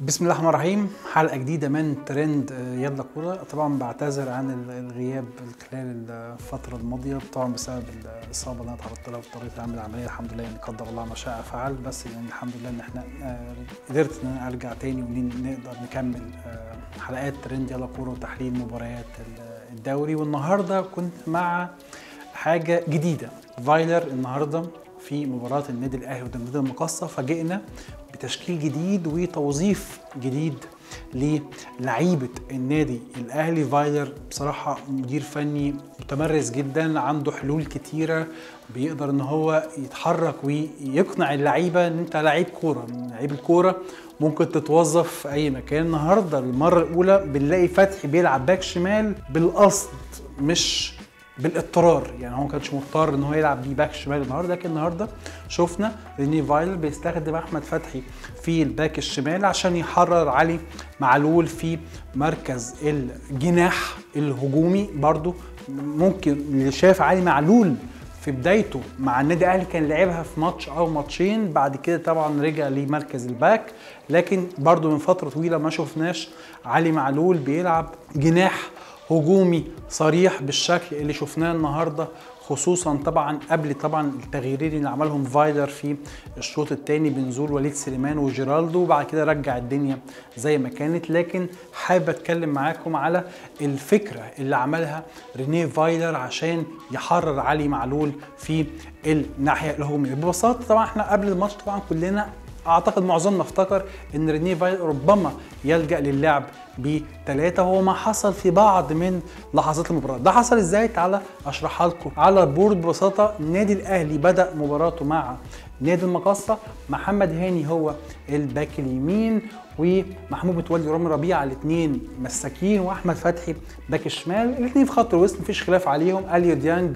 بسم الله الرحمن الرحيم حلقه جديده من ترند آه، يلا كوره طبعا بعتذر عن ال- الغياب خلال الفتره الماضيه طبعا بسبب الاصابه اللي انا تعرضت لها واضطريت اعمل عمليه الحمد لله يعني قدر الله ما شاء فعل بس يعني الحمد لله ان احنا آه، قدرت ان انا ارجع تاني ونقدر نكمل آه، حلقات ترند يلا كوره وتحليل مباريات ال- الدوري والنهارده كنت مع حاجه جديده فايلر النهارده في مباراه النادي الاهلي قدام النادي المقصه فاجئنا بتشكيل جديد وتوظيف جديد للعيبه النادي الاهلي فايلر بصراحه مدير فني متمرس جدا عنده حلول كتيره بيقدر ان هو يتحرك ويقنع اللعيبه ان انت لعيب كوره لعيب الكوره ممكن تتوظف في اي مكان النهارده المره الاولى بنلاقي فتحي بيلعب باك شمال بالقصد مش بالاضطرار يعني هو ما كانش مضطر ان هو يلعب بيه باك شمال النهارده لكن النهارده شفنا ان فايلر بيستخدم احمد فتحي في الباك الشمال عشان يحرر علي معلول في مركز الجناح الهجومي برضو ممكن اللي شاف علي معلول في بدايته مع النادي الاهلي كان لعبها في ماتش او ماتشين بعد كده طبعا رجع لمركز الباك لكن برضو من فتره طويله ما شفناش علي معلول بيلعب جناح هجومي صريح بالشكل اللي شفناه النهارده خصوصا طبعا قبل طبعا التغييرين اللي عملهم فايلر في الشوط الثاني بنزول وليد سليمان وجيرالدو وبعد كده رجع الدنيا زي ما كانت لكن حابب اتكلم معاكم على الفكره اللي عملها رينيه فايلر عشان يحرر علي معلول في الناحيه الهجوميه ببساطه طبعا احنا قبل الماتش طبعا كلنا اعتقد معظمنا افتكر ان رينيه فايلر ربما يلجا للعب بثلاثه هو ما حصل في بعض من لحظات المباراه ده حصل ازاي تعالى اشرحها لكم على البورد ببساطه النادي الاهلي بدا مباراته مع نادي المقصه محمد هاني هو الباك اليمين ومحمود متولي ورامي ربيعه الاثنين مساكين واحمد فتحي باك الشمال الاثنين في خط الوسط مفيش خلاف عليهم اليو ديانج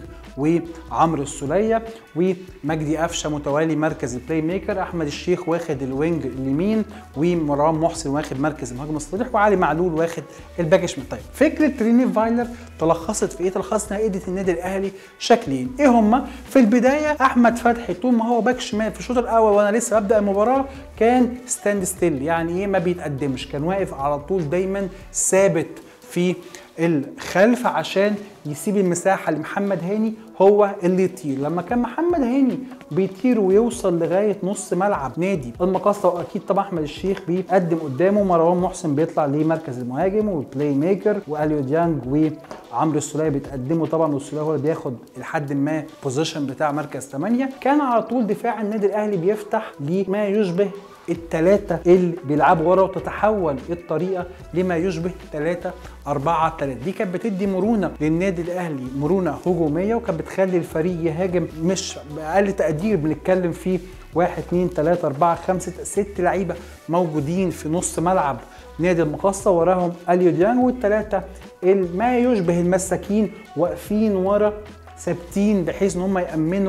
وعمرو السوليه ومجدي قفشه متوالي مركز البلاي ميكر احمد الشيخ واخد الوينج اليمين ومروان محسن واخد مركز المهاجم الصريح وعلي معلول واخد الباك الشمال طيب فكره ريني فايلر تلخصت في ايه تلخصت انها ادت النادي الاهلي شكلين ايه هما في البدايه احمد فتحي طول ما هو باك شمال في الشوط الاول وانا لسه ببدا المباراه كان ستاند ستيل يعني ايه ما بيتقدمش كان واقف على طول دايما ثابت في الخلف عشان يسيب المساحه لمحمد هاني هو اللي يطير لما كان محمد هاني بيطير ويوصل لغايه نص ملعب نادي المقصه واكيد طبعا احمد الشيخ بيقدم قدامه مروان محسن بيطلع لمركز المهاجم والبلاي ميكر واليو ديانج وعمرو السوليه بيتقدموا طبعا والسوليه هو اللي بياخد لحد ما بوزيشن بتاع مركز 8 كان على طول دفاع النادي الاهلي بيفتح لما يشبه الثلاثة اللي بيلعبوا ورا وتتحول الطريقة لما يشبه 3 4 3 دي كانت بتدي مرونة للنادي الأهلي مرونة هجومية وكانت بتخلي الفريق يهاجم مش بأقل تقدير بنتكلم فيه 1 2 3 4 5 6 لعيبة موجودين في نص ملعب نادي المقصة وراهم اليو ديانج والثلاثة ما يشبه المساكين واقفين ورا ثابتين بحيث ان هم يامنوا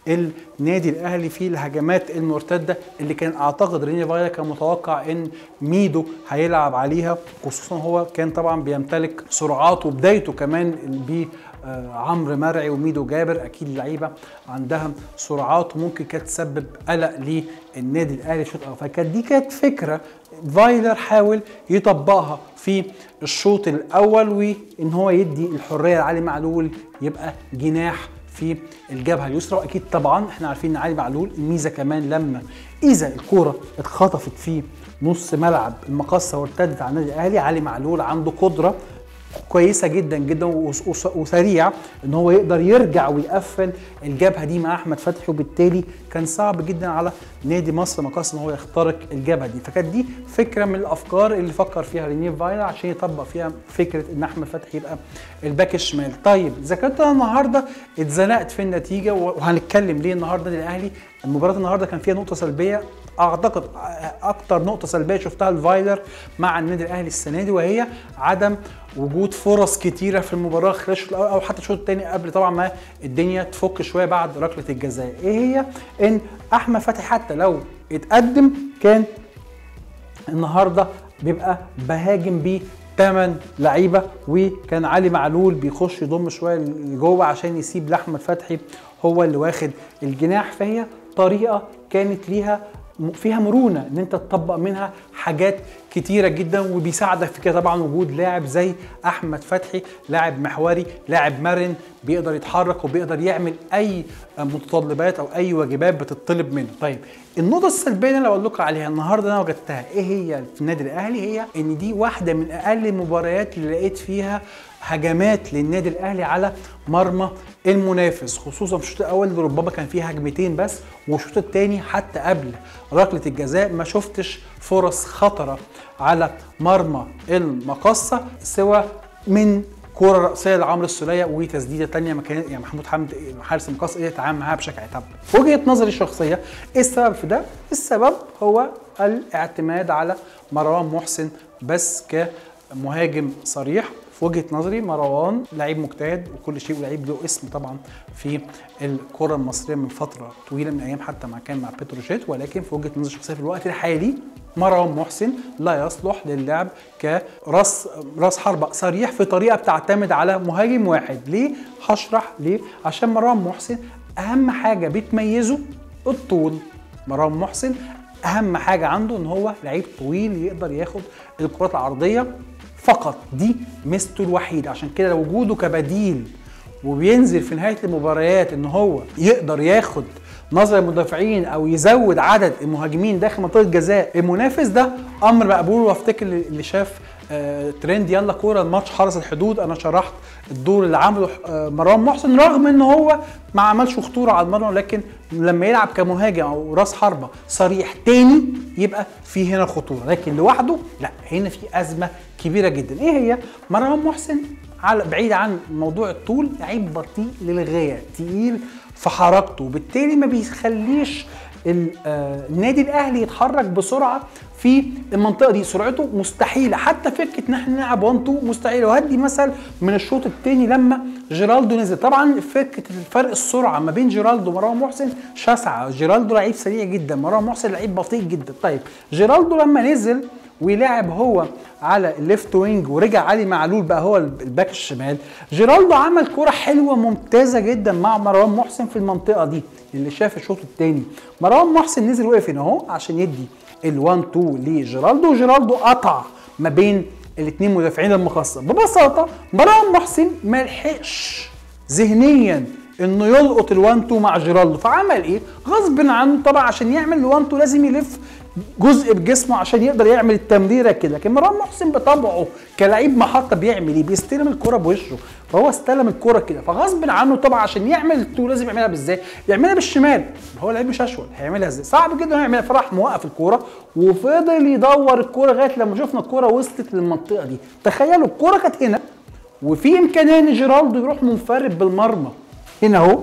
النادي الاهلي في الهجمات المرتده اللي كان اعتقد ريني فايلا كان متوقع ان ميدو هيلعب عليها خصوصا هو كان طبعا بيمتلك سرعات وبدايته كمان ب آه، عمرو مرعي وميدو جابر اكيد لعيبه عندها سرعات وممكن كانت تسبب قلق للنادي الاهلي في الشوط الاول فكانت دي كانت فكره فايلر حاول يطبقها في الشوط الاول وان هو يدي الحريه لعلي معلول يبقى جناح في الجبهه اليسرى واكيد طبعا احنا عارفين ان علي معلول الميزه كمان لما اذا الكوره اتخطفت في نص ملعب المقصه وارتدت على النادي الاهلي علي معلول عنده قدره كويسه جدا جدا وس- وس- وسريع ان هو يقدر يرجع ويقفل الجبهه دي مع احمد فتحي وبالتالي كان صعب جدا على نادي مصر مقاص ان هو يخترق الجبهه دي فكانت دي فكره من الافكار اللي فكر فيها رينيه فايلر عشان يطبق فيها فكره ان احمد فتحي يبقى الباك الشمال طيب اذا كنت انا النهارده اتزنقت في النتيجه وهنتكلم ليه النهارده النادي الاهلي المباراه النهارده كان فيها نقطه سلبيه اعتقد اكتر نقطه سلبيه شفتها الفايلر مع النادي الاهلي السنه دي وهي عدم وجود فرص كتيره في المباراه خلال الشوط الاول او حتى الشوط الثاني قبل طبعا ما الدنيا تفك شويه بعد ركله الجزاء ايه هي ان احمد فتحي حتى لو اتقدم كان النهارده بيبقى بهاجم بيه 8 لعيبه وكان علي معلول بيخش يضم شويه لجوه عشان يسيب لاحمد فتحي هو اللي واخد الجناح فهي طريقه كانت ليها فيها مرونه ان انت تطبق منها حاجات كتيره جدا وبيساعدك في كده طبعا وجود لاعب زي احمد فتحي لاعب محوري لاعب مرن بيقدر يتحرك وبيقدر يعمل اي متطلبات او اي واجبات بتطلب منه طيب النقطه السلبيه اللي اقول لكم عليها النهارده انا وجدتها ايه هي في النادي الاهلي هي ان دي واحده من اقل المباريات اللي لقيت فيها هجمات للنادي الاهلي على مرمى المنافس خصوصا في الشوط الاول ربما كان فيه هجمتين بس والشوط الثاني حتى قبل ركله الجزاء ما شفتش فرص خطره على مرمى المقصه سوى من كوره راسيه لعمرو السوليه وتسديده ثانيه مكان يعني محمود حمد حارس المقص ايه يتعامل معاها بشكل طب وجهه نظري الشخصيه ايه السبب في ده؟ السبب هو الاعتماد على مروان محسن بس كمهاجم صريح في وجهه نظري مروان لعيب مجتهد وكل شيء ولعيب له اسم طبعا في الكره المصريه من فتره طويله من ايام حتى ما كان مع بتروجيت ولكن في وجهه نظري الشخصيه في الوقت الحالي مروان محسن لا يصلح للعب كراس راس حربة صريح في طريقه بتعتمد على مهاجم واحد ليه هشرح ليه عشان مروان محسن اهم حاجه بتميزه الطول مروان محسن اهم حاجه عنده ان هو لعيب طويل يقدر ياخد الكرات العرضيه فقط دي ميزته الوحيده عشان كده وجوده كبديل وبينزل في نهايه المباريات ان هو يقدر ياخد نظر المدافعين او يزود عدد المهاجمين داخل منطقه جزاء المنافس ده امر مقبول وافتكر اللي شاف آه ترند يلا كوره الماتش حرس الحدود انا شرحت الدور اللي عمله آه مروان محسن رغم ان هو ما عملش خطوره على المرمى لكن لما يلعب كمهاجم او راس حربه صريح تاني يبقى في هنا خطوره لكن لوحده لا هنا في ازمه كبيره جدا ايه هي مروان محسن على بعيد عن موضوع الطول لعيب بطيء للغايه تقيل في حركته وبالتالي ما بيخليش النادي الاهلي يتحرك بسرعه في المنطقه دي سرعته مستحيله حتى فكره ان احنا نلعب 1 2 مستحيله وهدي مثل من الشوط الثاني لما جيرالدو نزل طبعا فكره الفرق السرعه ما بين جيرالدو ومروان محسن شاسعه جيرالدو لعيب سريع جدا مروان محسن لعيب بطيء جدا طيب جيرالدو لما نزل ولعب هو على الليفت وينج ورجع علي معلول بقى هو الباك الشمال جيرالدو عمل كرة حلوة ممتازة جدا مع مروان محسن في المنطقة دي اللي شاف الشوط الثاني مروان محسن نزل وقف هنا اهو عشان يدي ال1 2 لجيرالدو وجيرالدو قطع ما بين الاثنين مدافعين المخصص ببساطة مروان محسن ما لحقش ذهنيا انه يلقط ال1 2 مع جيرالدو فعمل ايه؟ غصب عنه طبعا عشان يعمل ال1 2 لازم يلف جزء بجسمه عشان يقدر يعمل التمريره كده لكن مروان محسن بطبعه كلاعب محطه بيعمل ايه بيستلم الكره بوشه فهو استلم الكره كده فغصب عنه طبعا عشان يعمل التو لازم يعملها بالازاي يعملها بالشمال هو لعيب مش اشول هيعملها ازاي صعب جدا يعملها فراح موقف الكوره وفضل يدور الكوره لغايه لما شفنا الكوره وصلت للمنطقه دي تخيلوا الكوره كانت هنا وفي امكانيه ان جيرالدو يروح منفرد بالمرمى هنا اهو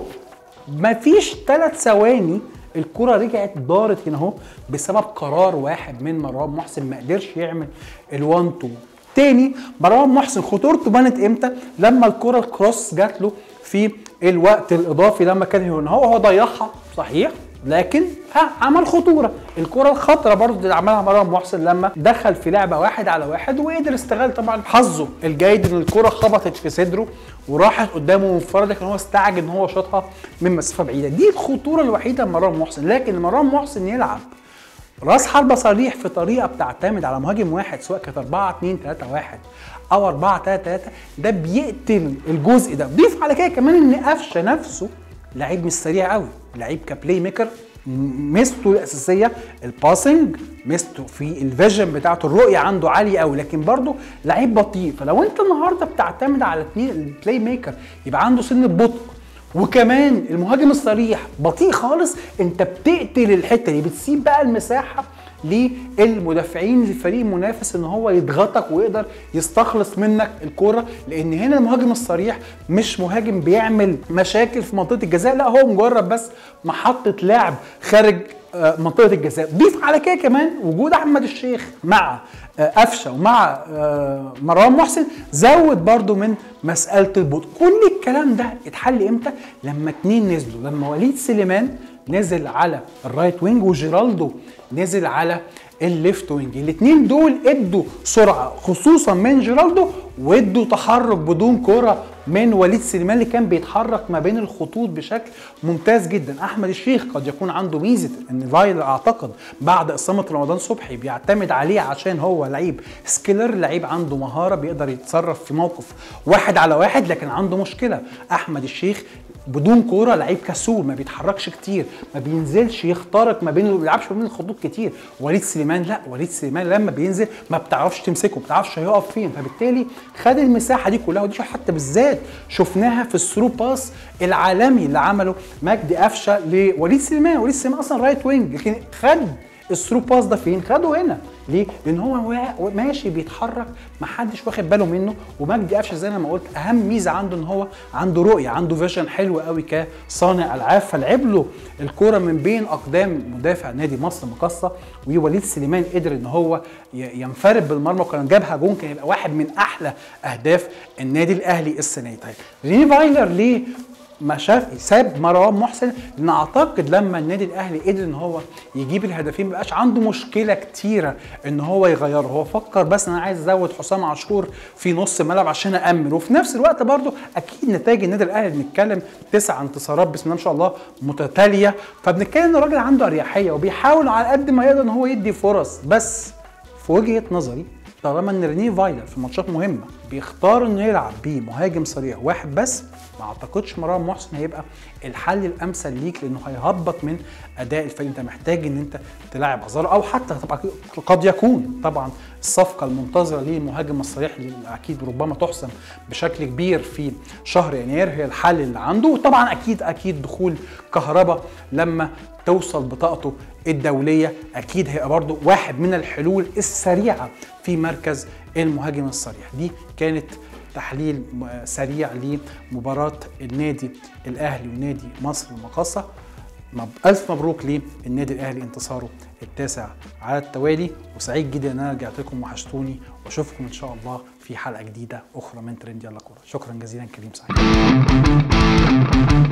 مفيش ثلاث ثواني الكرة رجعت دارت هنا اهو بسبب قرار واحد من مروان محسن ما قدرش يعمل ال1 2 تاني مروان محسن خطورته بانت امتى؟ لما الكرة الكروس جات له في الوقت الاضافي لما كان هنا هو هو ضيعها صحيح لكن ها عمل خطوره الكره الخطره برضه اللي عملها مروان محسن لما دخل في لعبه واحد على واحد وقدر استغل طبعا حظه الجيد ان الكره خبطت في صدره وراحت قدامه منفرده لكن هو استعجل ان هو شاطها من مسافه بعيده دي الخطوره الوحيده لمروان محسن لكن مروان محسن يلعب راس حربة صريح في طريقة بتعتمد على مهاجم واحد سواء كانت 4 2 3 1 أو 4 3 3 ده بيقتل الجزء ده ضيف على كده كمان إن قفشة نفسه لعيب مش سريع قوي لعيب كبلاي ميكر ميزته الاساسيه الباسنج ميزته في الفيجن بتاعته الرؤيه عنده عاليه قوي لكن برضه لعيب بطيء فلو انت النهارده بتعتمد على اثنين البلاي ميكر يبقى عنده سن البطء وكمان المهاجم الصريح بطيء خالص انت بتقتل الحته دي بتسيب بقى المساحه للمدافعين للفريق المنافس ان هو يضغطك ويقدر يستخلص منك الكوره لان هنا المهاجم الصريح مش مهاجم بيعمل مشاكل في منطقه الجزاء لا هو مجرد بس محطه لعب خارج منطقه الجزاء ضيف على كده كمان وجود احمد الشيخ مع قفشه ومع مروان محسن زود برضو من مساله البطء كل الكلام ده اتحل امتى لما اتنين نزلوا لما وليد سليمان نزل على الرايت وينج وجيرالدو نزل على الليفت وينج الاثنين دول ادوا سرعه خصوصا من جيرالدو وادوا تحرك بدون كره من وليد سليمان اللي كان بيتحرك ما بين الخطوط بشكل ممتاز جدا احمد الشيخ قد يكون عنده ميزه ان فايلر اعتقد بعد اصابه رمضان صبحي بيعتمد عليه عشان هو لعيب سكيلر لعيب عنده مهاره بيقدر يتصرف في موقف واحد على واحد لكن عنده مشكله احمد الشيخ بدون كوره لعيب كسول ما بيتحركش كتير ما بينزلش يخترق ما بين ما بيلعبش ما بين الخطوط كتير وليد سليمان لا وليد سليمان لما بينزل ما بتعرفش تمسكه ما بتعرفش هيقف فين فبالتالي خد المساحه دي كلها ودي حتى بالذات شفناها في الثرو باس العالمي اللي عمله مجدي قفشه لوليد سليمان وليد سليمان اصلا رايت وينج لكن خد الثرو باس ده فين؟ خده هنا ليه؟ لان هو ماشي بيتحرك محدش واخد باله منه ومجدي قفشه زي ما قلت اهم ميزه عنده ان هو عنده رؤيه عنده فيجن حلو قوي كصانع العاب فلعب له الكوره من بين اقدام مدافع نادي مصر مقصه ووليد سليمان قدر ان هو ينفرد بالمرمى وكان جابها جون كان يبقى واحد من احلى اهداف النادي الاهلي السنه دي طيب ريني فايلر ليه ما شاف ساب مروان محسن لان اعتقد لما النادي الاهلي قدر ان هو يجيب الهدفين ما بقاش عنده مشكله كتيره ان هو يغيره هو فكر بس ان انا عايز ازود حسام عاشور في نص الملعب عشان امن وفي نفس الوقت برضو اكيد نتائج النادي الاهلي بنتكلم تسع انتصارات بسم الله ما شاء الله متتاليه فبنتكلم ان الراجل عنده اريحيه وبيحاول على قد ما يقدر ان هو يدي فرص بس في وجهه نظري طالما ان رينيه فايلر في ماتشات مهمه بيختار انه يلعب بمهاجم صريح واحد بس ما اعتقدش مروان محسن هيبقى الحل الامثل ليك لانه هيهبط من اداء الفريق انت محتاج ان انت تلاعب ازار او حتى طبعا قد يكون طبعا الصفقه المنتظره للمهاجم الصريح اللي اكيد ربما تحسم بشكل كبير في شهر يناير هي الحل اللي عنده وطبعا اكيد اكيد دخول كهربا لما توصل بطاقته الدوليه اكيد هيبقى برضه واحد من الحلول السريعه في مركز المهاجم الصريح دي كانت تحليل سريع لمباراة النادي الأهلي ونادي مصر المقاصة ألف مبروك للنادي الأهلي انتصاره التاسع على التوالي وسعيد جدا إن أنا رجعت لكم وحشتوني وأشوفكم إن شاء الله في حلقة جديدة أخرى من ترند يلا كورة شكرا جزيلا كريم سعيد